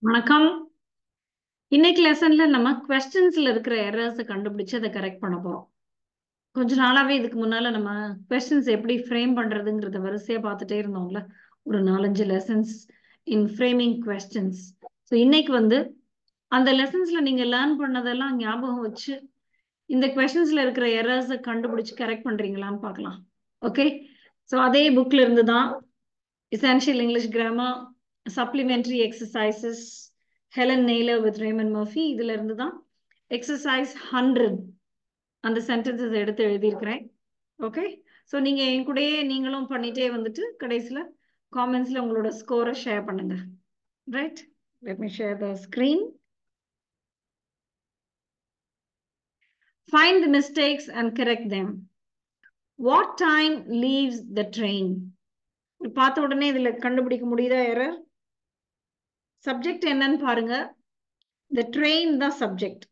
வணக்கம் இன்னைக்கு லெசன்ல நம்ம கொஸ்டின்ஸ்ல இருக்கிற எரர்ஸை கண்டுபிடிச்சு அதை கரெக்ட் பண்ண போறோம் கொஞ்ச நாளாவே இதுக்கு முன்னால நம்ம கொஸ்டின்ஸ் எப்படி ஃப்ரேம் பண்றதுங்கிறத வரிசையா பார்த்துட்டே இருந்தோம்ல ஒரு நாலஞ்சு lessons in framing questions so இன்னைக்கு வந்து அந்த லெசன்ஸ்ல நீங்க லேர்ன் பண்ணதெல்லாம் ஞாபகம் வச்சு இந்த கொஸ்டின்ஸ்ல இருக்கிற எரர்ஸை கண்டுபிடிச்சு கரெக்ட் பண்றீங்களான்னு பார்க்கலாம் ஓகே ஸோ அதே புக்ல இருந்து தான் essential English grammar, supplementary exercises, Helen Naylor with Raymond Murphy, இதுல இருந்து தான் எக்ஸசைஸ் ஹண்ட்ரட் அந்த சென்டென்சஸ் எடுத்து எழுதியிருக்கிறேன் ஓகே ஸோ நீங்க என் கூடயே நீங்களும் பண்ணிட்டே வந்துட்டு கடைசியில் காமெண்ட்ஸ்ல உங்களோட ஸ்கோரை ஷேர் பண்ணுங்க right let me share the screen Find the mistakes and correct them. What time leaves the train? பார்த்த உடனே இதுல கண்டுபிடிக்க முடியுதா எரர் சப்ஜெக்ட் என்னன்னு பாருங்க இந்த ட்ரெயின் தான் சப்ஜெக்ட்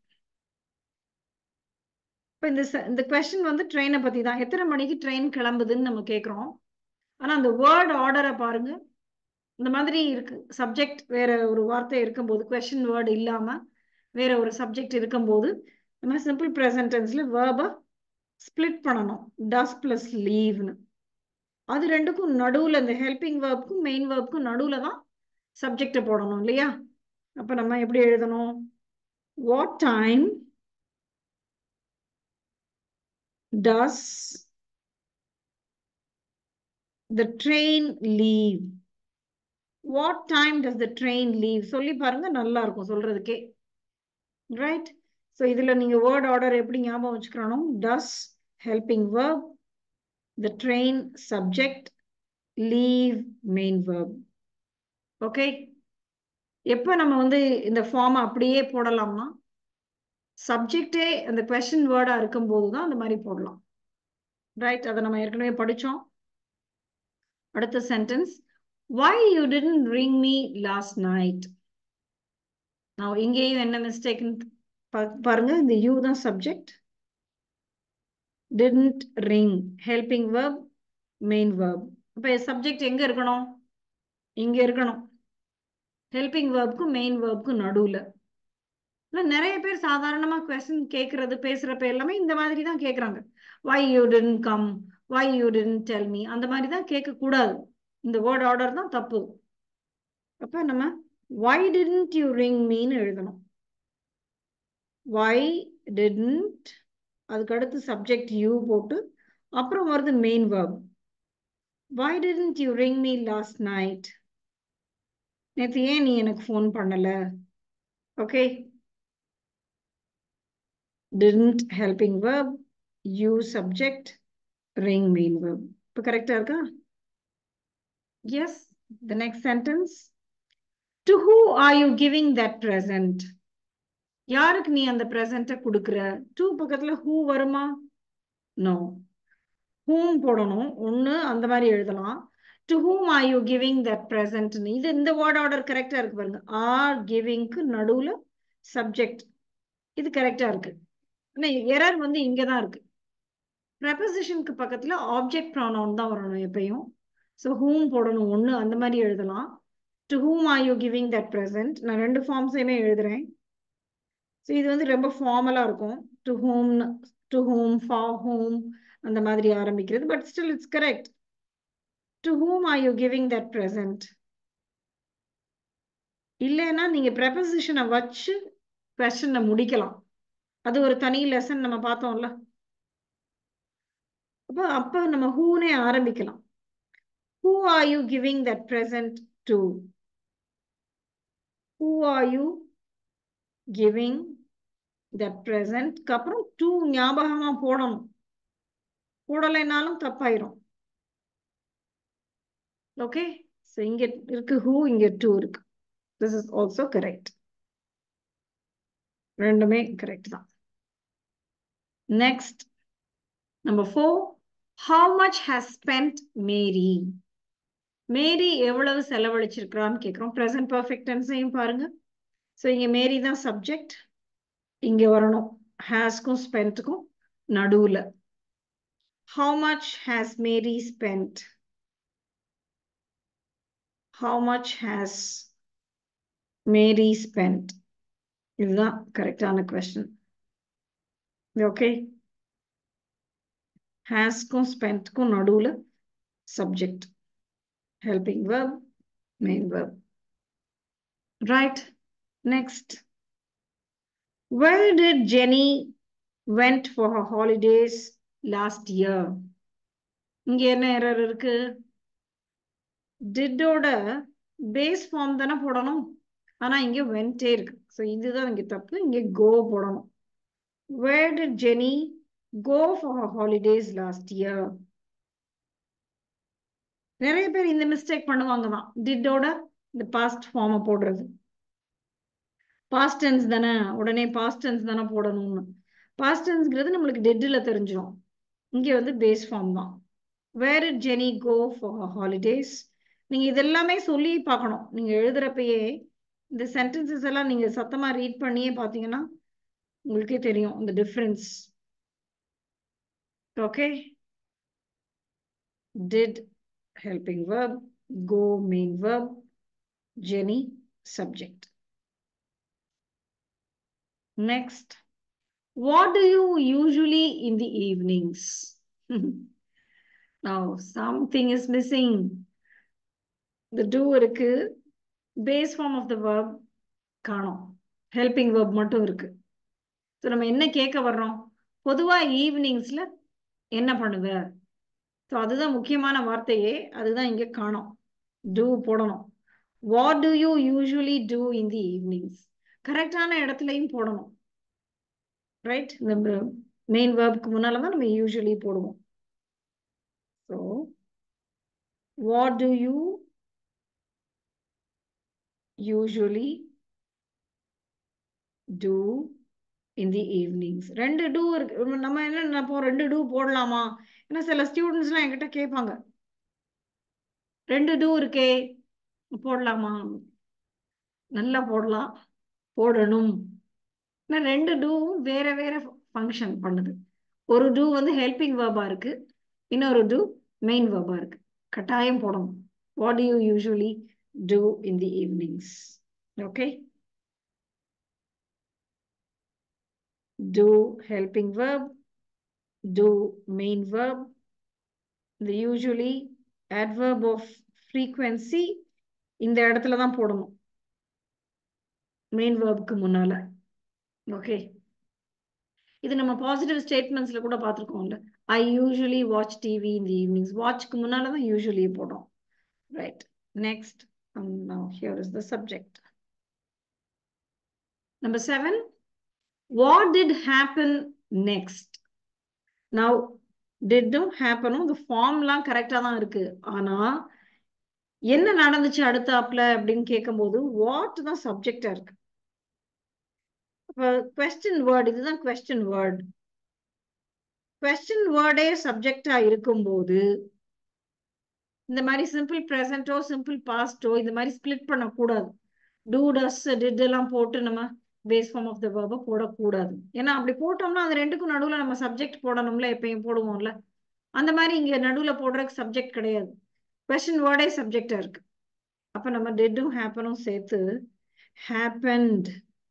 இப்போ இந்த இந்த கொஸ்டின் வந்து ட்ரெயினை பத்தி தான் எத்தனை மணிக்கு ட்ரெயின் கிளம்புதுன்னு நம்ம கேட்குறோம் ஆனா அந்த வேர்ட் ஆர்டரை பாருங்க இந்த மாதிரி இருக்கு சப்ஜெக்ட் வேற ஒரு வார்த்தை இருக்கும்போது கொஸ்டின் வேர்டு இல்லாம வேற ஒரு சப்ஜெக்ட் இருக்கும்போது நம்ம சிம்பிள் ப்ரெசன்டென்ஸ்ல வேர்பை ஸ்பிளிட் பண்ணணும் டஸ் பிளஸ் லீவ்னு அது ரெண்டுக்கும் நடுவுல இந்த ஹெல்பிங் வேர்ப்க்கும் மெயின் வேர்ப்க்கும் நடுவுல தான் சப்ஜெக்டை போடணும் இல்லையா அப்ப நம்ம எப்படி எழுதணும் what time does the train leave what time does the train leave சொல்லி பாருங்க நல்லா இருக்கும் சொல்றதுக்கே ரைட் ஸோ இதுல நீங்க வேர்ட் ஆர்டர் எப்படி ஞாபகம் வச்சுக்கணும் does helping verb the train subject leave main verb okay எப்போ நம்ம வந்து இந்த ஃபார்ம் அப்படியே போடலாம்னா சப்ஜெக்டே அந்த கொஸ்டின் வேர்டா இருக்கும்போது தான் அந்த மாதிரி போடலாம் ரைட் அதை நம்ம ஏற்கனவே படிச்சோம் அடுத்த sentence why you didn't ring me last night நான் இங்கேயும் என்ன மிஸ்டேக்னு பாருங்க இந்த யூ தான் subject didn't ring helping verb main verb அப்ப சப்ஜெக்ட் எங்க இருக்கணும் இங்க இருக்கணும் ஹெல்பிங் வேர்ப்க்கும் மெயின் வேர்ப்க்கும் நடுவுல நிறைய பேர் சாதாரணமா கொஸ்டின் கேட்கறது பேசுறப்ப எல்லாமே இந்த மாதிரி தான் கேட்கறாங்க why you didn't come why you didn't tell me அந்த மாதிரி தான் கேட்க கூடாது இந்த வேர்ட் ஆர்டர் தான் தப்பு அப்ப நம்ம வை டிடன்ட் யூ ரிங் மீன்னு எழுதணும் வை டிடன்ட் அதுக்கு அடுத்து சப்ஜெக்ட் யூ போட்டு அப்புறம் வருது main verb why didn't you ring me last night நேற்று ஏன் நீ எனக்கு ஃபோன் பண்ணல okay didn't helping verb you subject ring main verb இப்போ கரெக்டா இருக்கா yes the next sentence to who are you giving that present யாருக்கு நீ அந்த ப்ரெசண்ட்டை கொடுக்குற டூ பக்கத்துல ஹூ வருமா நோ ஹூம் போடணும் ஒன்று அந்த மாதிரி எழுதலாம் to whom are you giving that ப்ரெசன்ட்னு இது இந்த வேர்ட் ஆர்டர் கரெக்டா இருக்கு பாருங்க ஆர் கிவிங்க்கு நடுவுல சப்ஜெக்ட் இது கரெக்டா இருக்கு ஆனால் எரர் வந்து இங்கே தான் இருக்கு ப்ரெப்பசிஷனுக்கு பக்கத்துல ஆப்ஜெக்ட் ப்ரானவுன் தான் வரணும் எப்பயும் ஸோ ஹூம் போடணும் ஒன்று அந்த மாதிரி எழுதலாம் to whom are you giving that present நான் ரெண்டு ஃபார்ம்ஸையுமே எழுதுறேன் ஸோ இது வந்து ரொம்ப ஃபார்மலாக இருக்கும் to whom to whom for whom அந்த மாதிரி ஆரம்பிக்கிறது but still it's correct to whom are you giving that present இல்லைன்னா நீங்கள் ப்ரெப்பசிஷனை வச்சு கொஸ்டினை முடிக்கலாம் அது ஒரு தனி லெசன் நம்ம பார்த்தோம்ல அப்போ அப்போ நம்ம ஹூனே ஆரம்பிக்கலாம் who are you giving that present to who are you giving that ப்ரெசன்ட்க்கு அப்புறம் டூ ஞாபகமா போடணும் போடலைனாலும் தப்பாயிரும் ஓகே ஸோ இங்க இருக்கு ஹூ இங்க டூ இருக்கு திஸ் இஸ் ஆல்சோ கரெக்ட் ரெண்டுமே கரெக்ட் தான் next number four how much has spend Mary Mary எவ்வளவு செலவழிச்சிருக்கிறான்னு கேட்குறோம் ப்ரெசன்ட் பர்ஃபெக்ட் டென்ஸையும் பாருங்க ஸோ இங்கே மேரி தான் சப்ஜெக்ட் இங்கே வரணும் ஹேஸ்க்கும் ஸ்பெண்ட்டுக்கும் நடுவில் how much has Mary spend how much has Mary spend இதுதான் கரெக்டான கொஸ்டின் ஓகே ஹேஸ்க்கும் ஸ்பெண்ட்க்கும் நடுவில் subject helping verb main verb right next where did jenny went for her holidays last year இங்க என்ன எரர் இருக்கு டிட்டோட பேஸ் ஃபார்ம் தானே போடணும் ஆனா இங்க வென்டே இருக்கு ஸோ இதுதான் இங்க தப்பு இங்க கோ போடணும் where did Jenny go for her holidays last year நிறைய பேர் இந்த மிஸ்டேக் பண்ணுவாங்க தான் டிட்டோட இந்த பாஸ்ட் ஃபார்மை போடுறது பாஸ்ட் டென்ஸ் தானே உடனே பாஸ்ட் டென்ஸ் தானே போடணும்னு பாஸ்ட் டென்ஸ்ங்கிறது நம்மளுக்கு டெட்டில் தெரிஞ்சிடும் இங்கே வந்து பேஸ் ஃபார்ம் தான் where did Jenny go for holidays நீங்கள் இதெல்லாமே சொல்லி பார்க்கணும் நீங்கள் எழுதுறப்பயே இந்த சென்டென்சஸ் எல்லாம் நீங்கள் சத்தமாக ரீட் பண்ணியே பார்த்தீங்கன்னா உங்களுக்கே தெரியும் இந்த difference okay did helping verb go main verb Jenny subject next what do you usually in the evenings now something is missing the do இருக்கு base form of the verb காணோம் helping verb மட்டும் இருக்கு so நம்ம என்ன கேட்க வர்றோம் பொதுவா ஈவினிங்ஸ்ல என்ன பண்ணுவ ஸோ அதுதான் முக்கியமான வார்த்தையே அதுதான் இங்க காணோம் டூ போடணும் what do you usually do in the evenings கரெக்டான இடத்துலையும் போடணும் ரைட் இந்த மெயின் வேர்ப்க்கு முன்னால தான் நம்ம யூஸ்வலி போடுவோம் so what do you usually do in the evenings ரெண்டு டூ இருக்கு நம்ம என்ன நினைப்போம் ரெண்டு டூ போடலாமா ஏன்னா சில ஸ்டூடெண்ட்ஸ்லாம் என்கிட்ட கேட்பாங்க ரெண்டு டூ இருக்கே போடலாமா நல்லா போடலாம் போடணும் ஆனால் ரெண்டு டூவும் வேற வேற ஃபங்க்ஷன் பண்ணுது ஒரு டூ வந்து ஹெல்பிங் வேர்பா இருக்கு இன்னொரு டூ மெயின் வேர்பா இருக்கு கட்டாயம் போடணும் what do you usually do in the evenings okay do helping verb, do main verb, the usually adverb of frequency இந்த இடத்துல தான் போடணும் மெயின் வேர்புக்கு முன்னால ஓகே இது நம்ம பாசிட்டிவ் ஸ்டேட்மெண்ட்ஸ்ல கூட பார்த்துருக்கோம்ல ஐ யூஸ்வலி வாட்ச் டிவி இந்த ஈவினிங்ஸ் வாட்ச்க்கு முன்னால தான் யூஸ்வலி போடுறோம் right next here is the subject number seven what did happen next now didடும் happeனும் இந்த ஃபார்ம்லாம் கரெக்டா தான் இருக்கு ஆனா என்ன நடந்துச்சு அடுத்தாப்புல அப்படின்னு கேட்கும்போது வாட் தான் சப்ஜெக்டா இருக்கு அப்ப கொஸ்டின் வேர்ட் இதுதான் கொஸ்டின் வேர்ட் கொஸ்டின் வேர்டே சப்ஜெக்டா இருக்கும்போது இந்த மாதிரி சிம்பிள் ப்ரெசன்டோ சிம்பிள் பாஸ்டோ இந்த மாதிரி ஸ்பிளிட் பண்ணக்கூடாது டூ டஸ் டிட் எல்லாம் போட்டு நம்ம பேஸ் ஃபார்ம் ஆஃப் த வேர்பை போடக்கூடாது ஏன்னா அப்படி போட்டோம்னா அது ரெண்டுக்கும் நடுவில் நம்ம சப்ஜெக்ட் போடணும்ல எப்பயும் போடுவோம்ல அந்த மாதிரி இங்க நடுவில் போடுறதுக்கு சப்ஜெக்ட் கிடையாது கொஸ்டின் வேர்டே சப்ஜெக்டா இருக்கு அப்ப நம்ம டெட்டும் ஹேப்பனும் சேர்த்து ஹேப்பன்ட்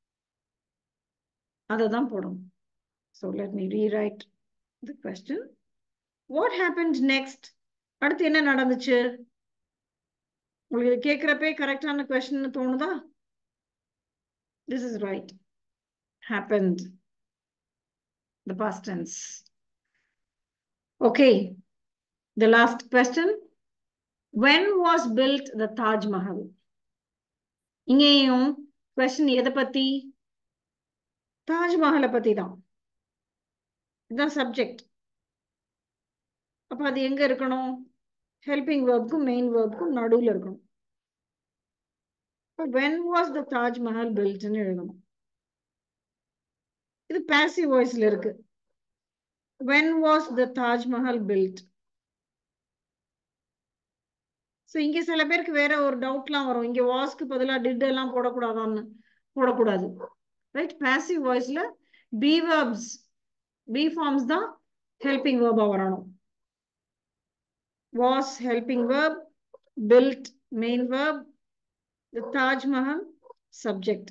அதை தான் போடணும் so let me rewrite the question what happened next அடுத்து என்ன நடந்துச்சு உங்களுக்கு கேட்குறப்பே கரெக்டான கொஸ்டின் தோணுதா This is right. Happened. The past tense. Okay. The last question. When was built the Taj Mahal? இங்கேயும் கொஸ்டின் எதை பத்தி தாஜ்மஹலை பத்தி தான் இதுதான் சப்ஜெக்ட் அப்ப அது எங்க இருக்கணும் ஹெல்பிங் வேர்ப்க்கும் மெயின் வேர்ப்க்கும் நடுவில் இருக்கணும் when was the Taj Mahal built ன்னு எழுதணும் இது passive voiceல இருக்கு when was the Taj Mahal built so இங்க சில பேருக்கு வேற ஒரு டவுட்லாம் வரும் இங்க வாஸ்க்கு பதிலா டிட் எல்லாம் போடக்கூடாதான்னு போடக்கூடாது ரைட் passive வாய்ஸ்ல பி verbs பி ஃபார்ம்ஸ் தான் ஹெல்பிங் வேர்பா வரணும் was helping verb built main verb the Taj Mahal subject.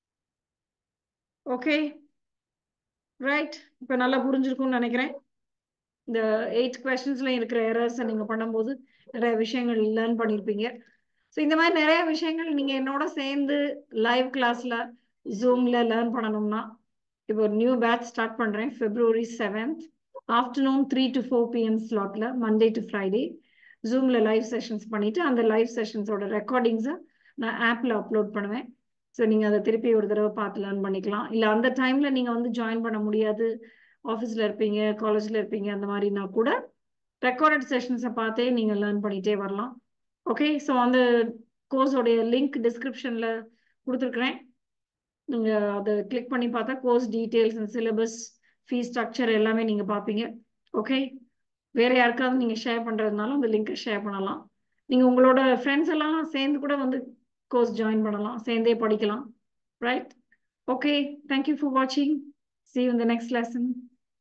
Okay? Right? இப்போ நல்லா புரிஞ்சிருக்கும்னு நினைக்கிறேன் இந்த எயிட் கொஸ்டின்ஸ்ல இருக்கிற எரர்ஸை நீங்க பண்ணும்போது நிறைய விஷயங்கள் லேர்ன் பண்ணியிருப்பீங்க ஸோ இந்த மாதிரி நிறைய விஷயங்கள் நீங்க என்னோட சேர்ந்து லைவ் கிளாஸ்ல ஜூம்ல லேர்ன் பண்ணணும்னா இப்போ ஒரு நியூ பேட்ச் ஸ்டார்ட் பண்றேன் February seventh afternoon three to four PM ஸ்லாட்ல மண்டே டு ஃப்ரைடே ஜூம்ல லைவ் செஷன்ஸ் பண்ணிட்டு அந்த லைவ் செஷன்ஸோட ரெக்கார்டிங்ஸை நான் ஆப்ல அப்லோட் பண்ணுவேன் ஸோ நீங்க அதை திருப்பி ஒரு தடவை பார்த்து லேர்ன் பண்ணிக்கலாம் இல்லை அந்த டைம்ல நீங்க வந்து ஜாயின் பண்ண முடியாது ஆஃபீஸ்ல இருப்பீங்க காலேஜ்ல இருப்பீங்க அந்த மாதிரினா கூட ரெக்கார்டட் செஷன்ஸை பார்த்தே நீங்க லேர்ன் பண்ணிட்டே வரலாம் ஓகே ஸோ அந்த கோர்ஸோடைய லிங்க் டிஸ்கிரிப்ஷன்ல கொடுத்துருக்குறேன் நீங்க அதை கிளிக் பண்ணி பார்த்தா course details and syllabus fees structure எல்லாமே நீங்க பார்ப்பீங்க ஓகே வேற யாருக்காவது நீங்க ஷேர் பண்றதுனாலும் அந்த லிங்கை ஷேர் பண்ணலாம் நீங்க உங்களோட ஃப்ரெண்ட்ஸ் எல்லாம் சேர்ந்து கூட வந்து கோர்ஸ் ஜாயின் பண்ணலாம் சேர்ந்தே படிக்கலாம் ரைட் ஓகே தேங்க்யூ ஃபார் வாட்சிங் see you in the next lesson